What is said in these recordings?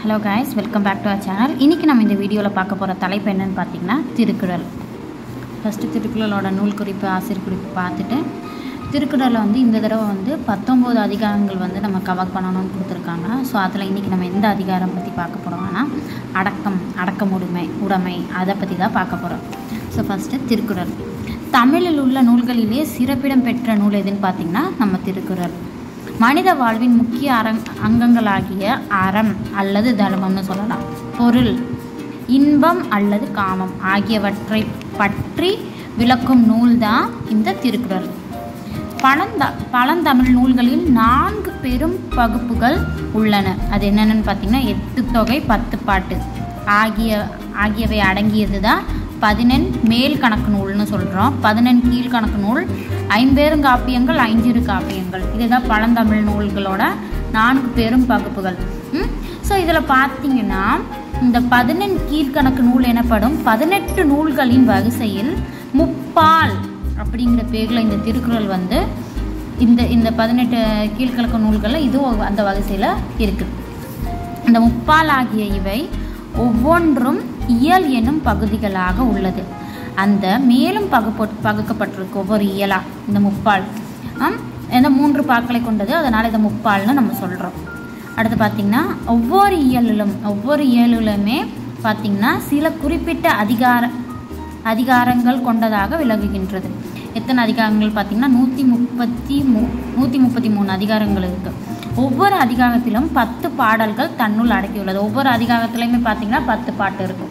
hello guys welcome back to our channel இன்றைக்கி நம்ம இந்த வீடியோவில் பார்க்க போகிற தலைப்பு என்னன்னு பார்த்தீங்கன்னா திருக்குறள் ஃபஸ்ட்டு திருக்குறளோட நூல் குறிப்பு ஆசிரியர் குறிப்பு பார்த்துட்டு திருக்குறளில் வந்து இந்த தடவை வந்து பத்தொம்போது அதிகாரங்கள் வந்து நம்ம கவர் பண்ணணும்னு கொடுத்துருக்காங்க ஸோ அதில் இன்றைக்கி நம்ம எந்த அதிகாரம் பற்றி பார்க்க போகிறோம்னா அடக்கம் அடக்கம் உடைமை உடைமை அதை பற்றி தான் பார்க்க போகிறோம் ஸோ ஃபஸ்ட்டு திருக்குறள் தமிழில் உள்ள நூல்களிலே சிறப்பிடம் பெற்ற நூல் எதுன்னு பார்த்தீங்கன்னா நம்ம திருக்குறள் மனித வாழ்வின் முக்கிய அரங் அங்கங்களாகிய அறம் அல்லது தர்மம்னு சொல்லலாம் பொருள் இன்பம் அல்லது காமம் ஆகியவற்றை பற்றி விளக்கும் நூல்தான் இந்த திருக்குறள் பழந்த பழந்தமிழ் நூல்களில் நான்கு பெரும் பகுப்புகள் உள்ளன அது என்னென்னு பார்த்தீங்கன்னா எட்டு தொகை பத்து பாட்டு ஆகிய ஆகியவை அடங்கியது தான் பதினெண் மேல் கணக்கு நூல்னு சொல்கிறோம் பதினெண் கீழ்கணக்கு நூல் ஐம்பெருங்காப்பியங்கள் ஐஞ்சிறு காப்பியங்கள் இதுதான் பழந்தமிழ் நூல்களோட நான்கு பெரும் பகுப்புகள் ஸோ இதில் பார்த்தீங்கன்னா இந்த பதினெண் கீழ்கணக்கு நூல் எனப்படும் பதினெட்டு நூல்களின் வரிசையில் முப்பால் அப்படிங்கிற பேரில் இந்த திருக்குறள் வந்து இந்த இந்த பதினெட்டு கீழ்கணக்கு நூல்களில் இதுவும் அந்த வரிசையில் இருக்குது இந்த முப்பால் ஆகிய இவை ஒவ்வொன்றும் இயல் என்னும் பகுதிகளாக உள்ளது அந்த மேலும் பகுப்பு பகுக்கப்பட்டிருக்கு ஒவ்வொரு இயலா இந்த முப்பால் இந்த மூன்று பாக்களை கொண்டது அதனால் இதை முப்பால்னு நம்ம சொல்கிறோம் அடுத்து பார்த்திங்கன்னா ஒவ்வொரு இயலிலும் ஒவ்வொரு இயலிலுமே பார்த்திங்கன்னா சில குறிப்பிட்ட அதிகார அதிகாரங்கள் கொண்டதாக விளங்குகின்றது எத்தனை அதிகாரங்கள் பார்த்திங்கன்னா நூற்றி முப்பத்தி மூ நூற்றி முப்பத்தி மூணு அதிகாரங்கள் இருக்குது ஒவ்வொரு அதிகாரத்திலும் பத்து பாடல்கள் தன்னுள் அடக்கியுள்ளது ஒவ்வொரு அதிகாரத்துலையுமே பார்த்திங்கன்னா பத்து பாட்டு இருக்கும்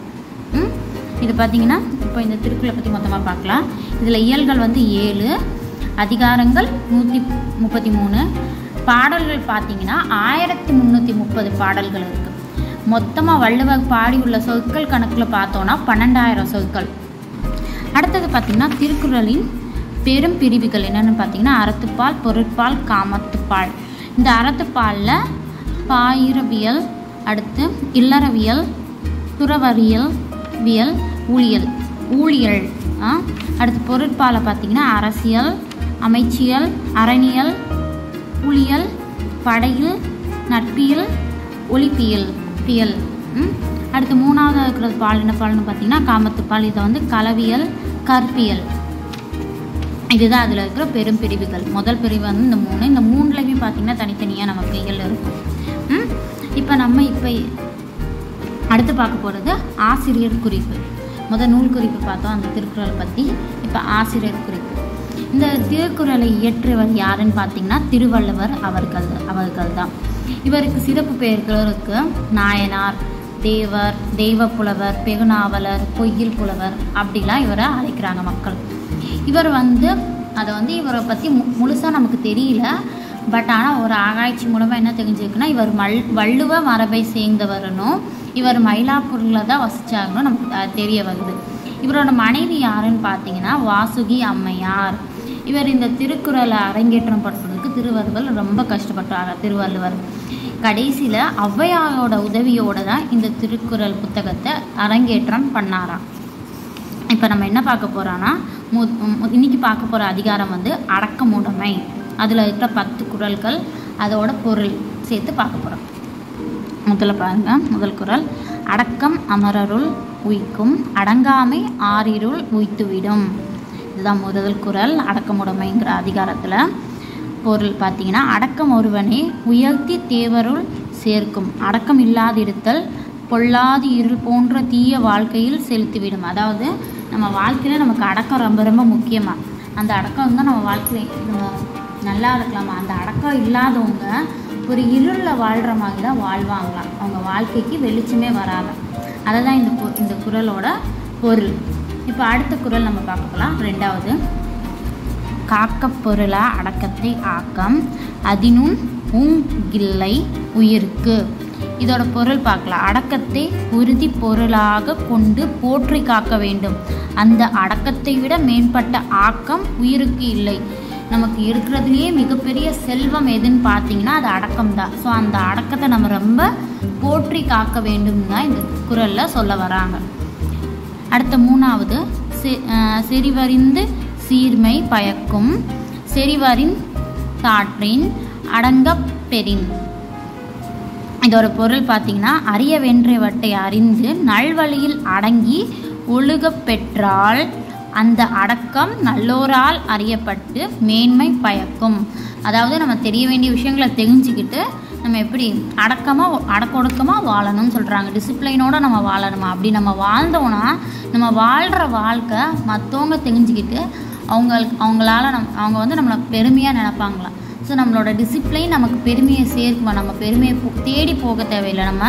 இது பார்த்திங்கன்னா இப்போ இந்த திருக்குறளை பற்றி மொத்தமாக பார்க்கலாம் இதில் இயல்கள் வந்து ஏழு அதிகாரங்கள் நூற்றி முப்பத்தி மூணு பாடல்கள் பார்த்திங்கன்னா ஆயிரத்தி முந்நூற்றி முப்பது பாடல்கள் இருக்குது மொத்தமாக வள்ளுவர் பாடியுள்ள சொற்கள் கணக்கில் பார்த்தோன்னா பன்னெண்டாயிரம் சொற்கள் அடுத்தது பார்த்திங்கன்னா திருக்குறளின் பெரும் பிரிவுகள் என்னென்னு பார்த்தீங்கன்னா அறத்துப்பால் பொருட்பால் காமத்துப்பால் இந்த அறத்துப்பாலில் பாயிரவியல் அடுத்து இல்லறவியல் துறவரியல் வியல் ஊழியல் ஊழியல் அடுத்து பொருட்பாலை பார்த்திங்கன்னா அரசியல் அமைச்சியல் அரணியல் புலியல் படையில் நட்பியல் ஒளிப்பியல் பியல் அடுத்து மூணாவது இருக்கிறது பால் என்ன பால்னு பார்த்தீங்கன்னா காமத்துப்பால் இதை வந்து களவியல் கற்பியல் இதுதான் அதில் இருக்கிற பெரும் பிரிவுகள் முதல் பிரிவு வந்து இந்த மூணு இந்த மூணுலையுமே பார்த்திங்கன்னா தனித்தனியாக நமக்கு இயல் இருக்கும் இப்போ நம்ம இப்போ அடுத்து பார்க்க போகிறது ஆசிரியர் குறிப்பு முதல் நூல் குறிப்பு பார்த்தோம் அந்த திருக்குறளை பற்றி இப்போ ஆசிரியர் குறிப்பு இந்த திருக்குறளை இயற்றியவர் யாருன்னு பார்த்தீங்கன்னா திருவள்ளுவர் அவர்கள் அவர்கள் தான் இவருக்கு சிறப்பு பெயர்கள் இருக்கு நாயனார் தேவர் தெய்வ புலவர் பெருநாவலர் பொய்யில் புலவர் அப்படிலாம் இவரை அழைக்கிறாங்க மக்கள் இவர் வந்து அதை வந்து இவரை பற்றி மு முழுசாக நமக்கு தெரியல பட் ஆனால் ஒரு ஆராய்ச்சி மூலமாக என்ன தெரிஞ்சிருக்குன்னா இவர் மல் வள்ளுவ மரபை சேர்ந்தவரனும் இவர் மயிலாப்பூரில் தான் வசித்தாங்கன்னு நமக்கு தெரிய வருது இவரோட மனைவி யாருன்னு பார்த்தீங்கன்னா வாசுகி அம்மையார் இவர் இந்த திருக்குறளை அரங்கேற்றம் பண்ணுறதுக்கு திருவள்ளுவர் ரொம்ப கஷ்டப்பட்டாங்க திருவள்ளுவர் கடைசியில் ஔவையாரோட உதவியோடு தான் இந்த திருக்குறள் புத்தகத்தை அரங்கேற்றம் பண்ணாராம் இப்போ நம்ம என்ன பார்க்க போகிறோன்னா மு இன்னைக்கு பார்க்க போகிற அதிகாரம் வந்து அடக்கமுடைமை அதில் இருக்கிற பத்து குரல்கள் அதோட பொருள் சேர்த்து பார்க்க போகிறோம் முதல்ல பாருங்கள் முதல் குரல் அடக்கம் அமரருள் உய்க்கும் அடங்காமை ஆறிருள் உய்த்துவிடும் இதுதான் முதல் குரல் அடக்கமுடைமைங்கிற அதிகாரத்தில் பொருள் பார்த்தீங்கன்னா அடக்கம் ஒருவனே உயர்த்தி தேவருள் சேர்க்கும் அடக்கம் இல்லாதிருத்தல் பொல்லாது இருள் போன்ற தீய வாழ்க்கையில் செலுத்திவிடும் அதாவது நம்ம வாழ்க்கையில் நமக்கு அடக்கம் ரொம்ப ரொம்ப முக்கியமாக அந்த அடக்கம் தான் நம்ம வாழ்க்கையில் நல்லா இருக்கலாமா அந்த அடக்கம் இல்லாதவங்க ஒரு இருளில் வாழ்கிற மாதிரி தான் வாழ்வாங்களாம் அவங்க வாழ்க்கைக்கு வெளிச்சமே வராது அதை தான் இந்த இந்த குரலோட பொருள் இப்போ அடுத்த குரல் நம்ம பார்க்க போகலாம் ரெண்டாவது காக்க பொருளா அடக்கத்தை ஆக்கம் அதினும் உங்கில்லை உயிருக்கு இதோட பொருள் பார்க்கலாம் அடக்கத்தை உறுதி பொருளாக கொண்டு போற்றி காக்க வேண்டும் அந்த அடக்கத்தை விட மேம்பட்ட ஆக்கம் உயிருக்கு இல்லை நமக்கு இருக்கிறதுலையே மிகப்பெரிய செல்வம் எதுன்னு பார்த்தீங்கன்னா அது அடக்கம் தான் ஸோ அந்த அடக்கத்தை நம்ம ரொம்ப போற்றி காக்க வேண்டும் தான் இந்த குரலில் சொல்ல வராங்க அடுத்த மூணாவது செறிவறிந்து சீர்மை பயக்கும் செறிவரின் தாற்றின் அடங்கப் பெறின் இதோட பொருள் பார்த்தீங்கன்னா அறிய வென்றவற்றை அறிந்து நல்வழியில் அடங்கி ஒழுகப் பெற்றால் அந்த அடக்கம் நல்லோரால் அறியப்பட்டு மேன்மை பயக்கும் அதாவது நம்ம தெரிய வேண்டிய விஷயங்களை தெரிஞ்சுக்கிட்டு நம்ம எப்படி அடக்கமாக அடக்க ஒடுக்கமாக வாழணும்னு சொல்கிறாங்க டிசிப்ளைனோட நம்ம வாழணுமா அப்படி நம்ம வாழ்ந்தோன்னா நம்ம வாழ்கிற வாழ்க்கை மற்றவங்க தெரிஞ்சுக்கிட்டு அவங்களுக்கு அவங்களால நம் அவங்க வந்து நம்மளை பெருமையாக நினைப்பாங்களாம் ஸோ நம்மளோட டிசிப்ளைன் நமக்கு பெருமையை சேர்க்குமா நம்ம பெருமையை போ- தேடி போக தேவையில்லை நம்ம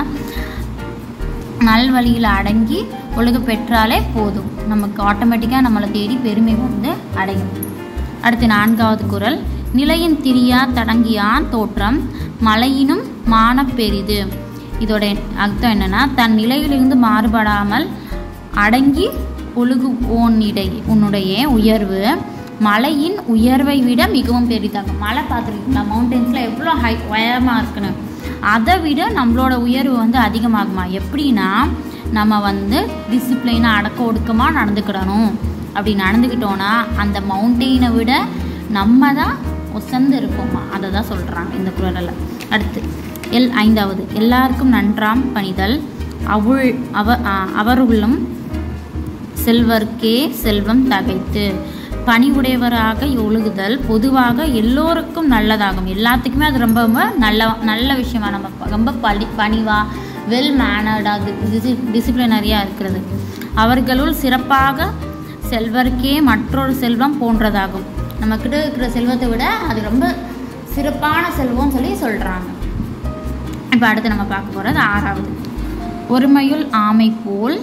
நல்வழியில் அடங்கி ஒழுகு பெற்றாலே போதும் நமக்கு ஆட்டோமேட்டிக்காக நம்மளை தேடி பெருமை வந்து அடையும் அடுத்து நான்காவது குறள் நிலையின் திரியா தடங்கியான் தோற்றம் மலையினும் மானப் பெரிது இதோட அர்த்தம் என்னன்னா தன் நிலையிலிருந்து மாறுபடாமல் அடங்கி ஒழுகு ஓனிடை உன்னுடைய உயர்வு மலையின் உயர்வை விட மிகவும் பெரிதாகும் மலை பார்த்துருக்கீங்களா மவுண்டன்ஸில் எவ்வளோ ஹை உயரமாக இருக்குன்னு அதை விட நம்மளோட உயர்வு வந்து அதிகமாகுமா எப்படின்னா நம்ம வந்து டிசிப்ளைனாக அடக்க ஒடுக்கமாக நடந்துக்கிடணும் அப்படி நடந்துக்கிட்டோன்னா அந்த மவுண்டெயினை விட நம்ம தான் உசந்து இருப்போமா அதை தான் சொல்கிறாங்க இந்த குரலில் அடுத்து எல் ஐந்தாவது எல்லாருக்கும் நன்றாம் பணிதல் அவுள் அவ ஆ, அவருள்ளும் செல்வர்க்கே செல்வம் தகைத்து பணிவுடையவராக ஒழுகுதல் பொதுவாக எல்லோருக்கும் நல்லதாகும் எல்லாத்துக்குமே அது ரொம்ப ரொம்ப நல்ல நல்ல விஷயமா நம்ம ப- ரொம்ப படி பணிவா வெல் மேனர்டாக டிசிப்ளினரியாக இருக்கிறது அவர்களுள் சிறப்பாக செல்வர்க்கே மற்றொரு செல்வம் போன்றதாகும் நம்மக்கிட்ட இருக்கிற செல்வத்தை விட அது ரொம்ப சிறப்பான செல்வம்னு சொல்லி சொல்கிறாங்க இப்போ அடுத்து நம்ம பார்க்க போகிறது ஆறாவது ஒருமையுள் ஆமை போல்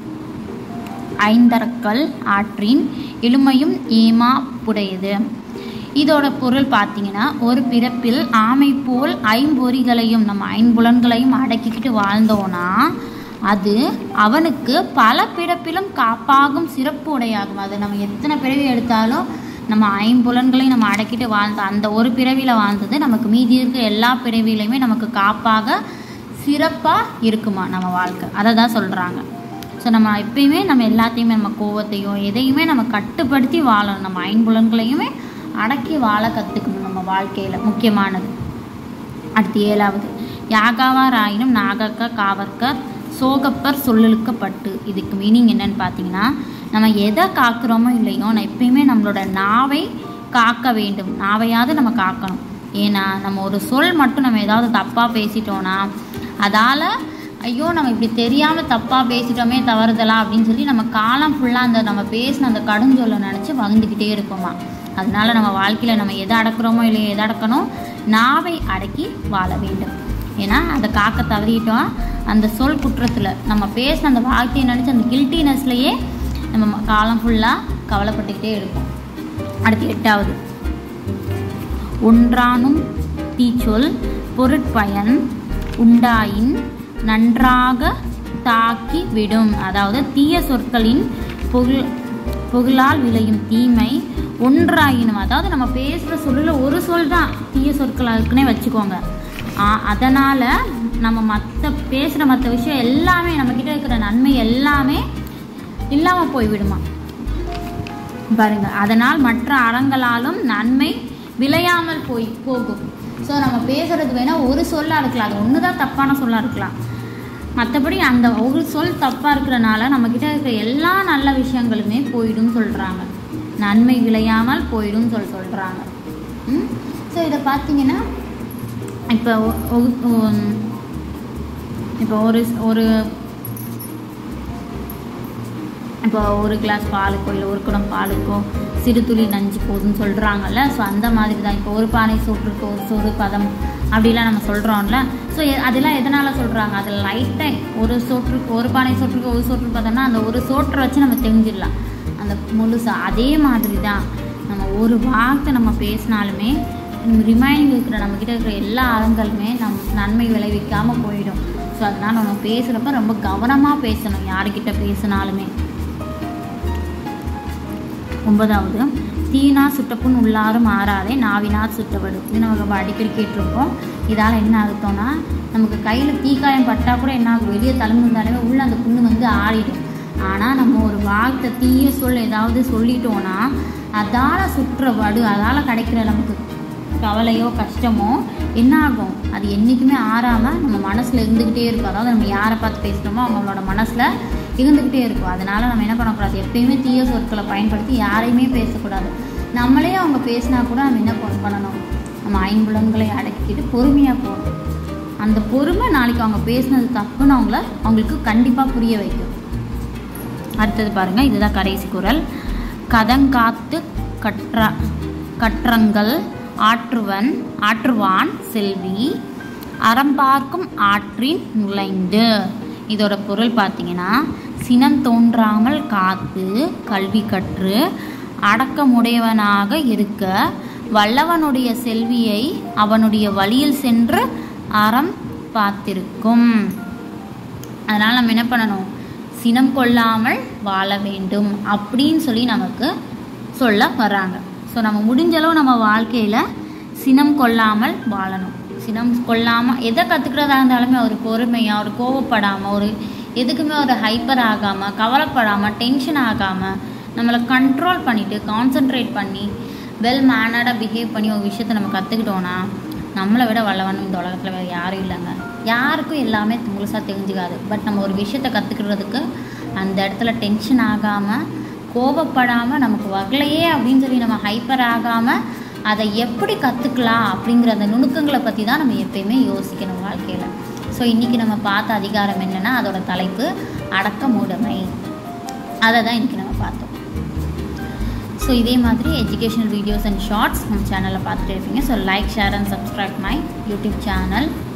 ஐந்தரக்கல் ஆற்றின் எளிமையும் ஏமா புடையது இதோட பொருள் பார்த்தீங்கன்னா ஒரு பிறப்பில் ஆமை போல் ஐம்பொறிகளையும் நம்ம ஐம்புலன்களையும் அடக்கிக்கிட்டு வாழ்ந்தோன்னா அது அவனுக்கு பல பிறப்பிலும் காப்பாகும் சிறப்பு உடையாகும் அது நம்ம எத்தனை பிறவி எடுத்தாலும் நம்ம ஐம்புலன்களையும் நம்ம அடக்கிட்டு வாழ்ந்த அந்த ஒரு பிறவியில் வாழ்ந்தது நமக்கு மீதி இருக்க எல்லா பிறவிலையுமே நமக்கு காப்பாக சிறப்பாக இருக்குமா நம்ம வாழ்க்கை அதை தான் சொல்கிறாங்க ஸோ நம்ம எப்பயுமே நம்ம எல்லாத்தையுமே நம்ம கோவத்தையும் எதையுமே நம்ம கட்டுப்படுத்தி வாழணும் நம்ம ஐம்புலன்களையுமே அடக்கி வாழ கற்றுக்கணும் நம்ம வாழ்க்கையில் முக்கியமானது அடுத்து ஏழாவது யாகாவார் ஆயினும் நாகக்க காவற்க சோகப்பர் சொல்லலுக்கப்பட்டு இதுக்கு மீனிங் என்னன்னு பார்த்தீங்கன்னா நம்ம எதை காக்கிறோமோ இல்லையோ நான் எப்பயுமே நம்மளோட நாவை காக்க வேண்டும் நாவையாவது நம்ம காக்கணும் ஏன்னா நம்ம ஒரு சொல் மட்டும் நம்ம ஏதாவது தப்பாக பேசிட்டோன்னா அதால் ஐயோ நம்ம இப்படி தெரியாமல் தப்பாக பேசிட்டோமே தவறுதலா அப்படின்னு சொல்லி நம்ம காலம் ஃபுல்லாக அந்த நம்ம பேசின அந்த கடுஞ்சொல்லை நினச்சி வகுந்துக்கிட்டே இருப்போமா அதனால நம்ம வாழ்க்கையில் நம்ம எதை அடக்குறோமோ இல்லையோ எதை அடக்கணும் நாவை அடக்கி வாழ வேண்டும் ஏன்னா அதை காக்க தவறிட்டோம் அந்த சொல் குற்றத்தில் நம்ம பேசின அந்த வார்த்தையை நினச்சி அந்த கில்ட்டினஸ்லேயே நம்ம ம- காலம் ஃபுல்லாக கவலைப்பட்டுக்கிட்டே இருப்போம் அடுத்து எட்டாவது ஒன்றானும் தீச்சொல் பொருட்பயன் உண்டாயின் நன்றாக தாக்கி விடும் அதாவது தீய சொற்களின் புகழ் புகழால் விளையும் தீமை ஒன்றாயினும் அதாவது நம்ம பேசுகிற சொல்லில் ஒரு சொல் தான் தீய சொற்கள் இருக்குன்னே வச்சுக்கோங்க அதனால் நம்ம மற்ற பேசுகிற மற்ற விஷயம் எல்லாமே நம்மக்கிட்ட இருக்கிற நன்மை எல்லாமே இல்லாமல் போய்விடுமா பாருங்க அதனால் மற்ற அறங்களாலும் நன்மை விளையாமல் போய் போகும் ஸோ நம்ம பேசுறது வேணா ஒரு சொல்லா இருக்கலாம் அது ஒன்று தான் தப்பான சொல்லா இருக்கலாம் மற்றபடி அந்த ஒரு சொல் தப்பாக இருக்கிறனால நம்மக்கிட்ட இருக்கிற எல்லா நல்ல விஷயங்களுமே போயிடும் சொல்கிறாங்க நன்மை விளையாமல் போயிடும் சொல் சொல்கிறாங்க ஸோ இதை பார்த்தீங்கன்னா இப்போ ஒ- ஒ- உம், இப்போ ஒரு ஒரு இப்போ ஒரு கிளாஸ் பாலுக்கோ இல்லை ஒரு குடம் பாலுக்கோ சிறு துளி நஞ்சு போதும்னு சொல்கிறாங்கல்ல ஸோ அந்த மாதிரி தான் இப்போ ஒரு பானை சோற்றுக்கு ஒரு சோறு பதம் அப்படிலாம் நம்ம சொல்கிறோம்ல ஸோ அதெல்லாம் எதனால் சொல்கிறாங்க அதில் லைட்டாக ஒரு சோற்றுக்கு ஒரு பானை சோற்றுக்கு ஒரு சோற்று பதம்னா அந்த ஒரு சோற்றை வச்சு நம்ம தெரிஞ்சிடலாம் அந்த முழுசா அதே மாதிரி தான் நம்ம ஒரு வார்த்தை நம்ம பேசினாலுமே ரிமைனிங் இருக்கிற நம்மக்கிட்ட இருக்கிற எல்லா அறங்களுமே நம் நன்மை விளைவிக்காமல் போயிடும் ஸோ அதனால் நம்ம பேசுகிறப்ப ரொம்ப கவனமாக பேசணும் யாருக்கிட்ட பேசினாலுமே ஒன்பதாவது தீனா சுட்டப்புண் உள்ளாரும் மாறாதே நாவினார் சுட்டவடு இது நம்ம ரொம்ப அடிக்கடி கேட்டிருப்போம் இதால் என்ன அர்த்தம்னா நமக்கு கையில் தீக்காயம் பட்டால் கூட என்ன ஆகும் வெளியே தழும்புந்தாலே உள்ள அந்த புண்ணு வந்து ஆறிடும் ஆனால் நம்ம ஒரு வார்த்தை தீய சொல் ஏதாவது சொல்லிட்டோன்னா அதால் சுற்ற வடு அதால் கிடைக்கிற நமக்கு கவலையோ கஷ்டமோ என்ன ஆகும் அது என்றைக்குமே ஆறாமல் நம்ம மனசில் இருந்துக்கிட்டே இருக்கும் அதாவது நம்ம யாரை பார்த்து பேசுகிறோமோ அவங்களோட மனசில் இருந்துக்கிட்டே இருக்கும் அதனால் நம்ம என்ன பண்ணக்கூடாது எப்பயுமே தீய சொற்களை பயன்படுத்தி யாரையுமே பேசக்கூடாது நம்மளே அவங்க பேசினா கூட நம்ம என்ன பண்- பண்ணணும் நம்ம ஐம்புலன்களை அடக்கிட்டு பொறுமையாக போகணும் அந்த பொறுமை நாளைக்கு அவங்க பேசுனது தப்புன்னு அவங்கள அவங்களுக்கு கண்டிப்பாக புரிய வைக்கும் அடுத்தது பாருங்கள் இதுதான் கடைசி குரல் கதங்காத்து கற்ற கற்றங்கள் ஆற்றுவன் ஆற்றுவான் செல்வி அறம்பார்க்கும் ஆற்றின் நுழைந்து இதோட பொருள் பார்த்தீங்கன்னா சினம் தோன்றாமல் காத்து கல்வி கற்று அடக்கமுடையவனாக இருக்க வல்லவனுடைய செல்வியை அவனுடைய வழியில் சென்று அறம் பார்த்திருக்கும் அதனால் நம்ம என்ன பண்ணணும் சினம் கொள்ளாமல் வாழ வேண்டும் அப்படின்னு சொல்லி நமக்கு சொல்ல வர்றாங்க ஸோ நம்ம முடிஞ்ச அளவு நம்ம வாழ்க்கையில் சினம் கொள்ளாமல் வாழணும் சினம் கொள்ளாமல் எதை கற்றுக்கிறதா இருந்தாலுமே ஒரு பொறுமையாக ஒரு கோவப்படாமல் ஒரு எதுக்குமே ஒரு ஹைப்பர் ஆகாமல் கவலைப்படாமல் டென்ஷன் ஆகாமல் நம்மளை கண்ட்ரோல் பண்ணிவிட்டு கான்சென்ட்ரேட் பண்ணி வெல் மேனர்டாக பிஹேவ் பண்ணி ஒரு விஷயத்தை நம்ம கற்றுக்கிட்டோன்னா நம்மளை விட வல்லவனும் இந்த உலகத்தில் வேறு யாரும் இல்லைங்க யாருக்கும் எல்லாமே முழுசாக தெரிஞ்சுக்காது பட் நம்ம ஒரு விஷயத்தை கற்றுக்கிறதுக்கு அந்த இடத்துல டென்ஷன் ஆகாமல் கோபப்படாமல் நமக்கு வரலையே அப்படின்னு சொல்லி நம்ம ஹைப்பர் ஆகாமல் அதை எப்படி கற்றுக்கலாம் அப்படிங்கிற அந்த நுணுக்கங்களை பற்றி தான் நம்ம எப்பயுமே யோசிக்கணும் வாழ்க்கையில் ஸோ இன்றைக்கி நம்ம பார்த்த அதிகாரம் என்னென்னா அதோட தலைப்பு அடக்கமுடைமை அதை தான் இன்றைக்கி நம்ம பார்த்தோம் ஸோ இதே மாதிரி எஜுகேஷனல் வீடியோஸ் அண்ட் ஷார்ட்ஸ் நம்ம சேனலில் பார்த்துட்டு இருப்பீங்க so like share and subscribe my YouTube channel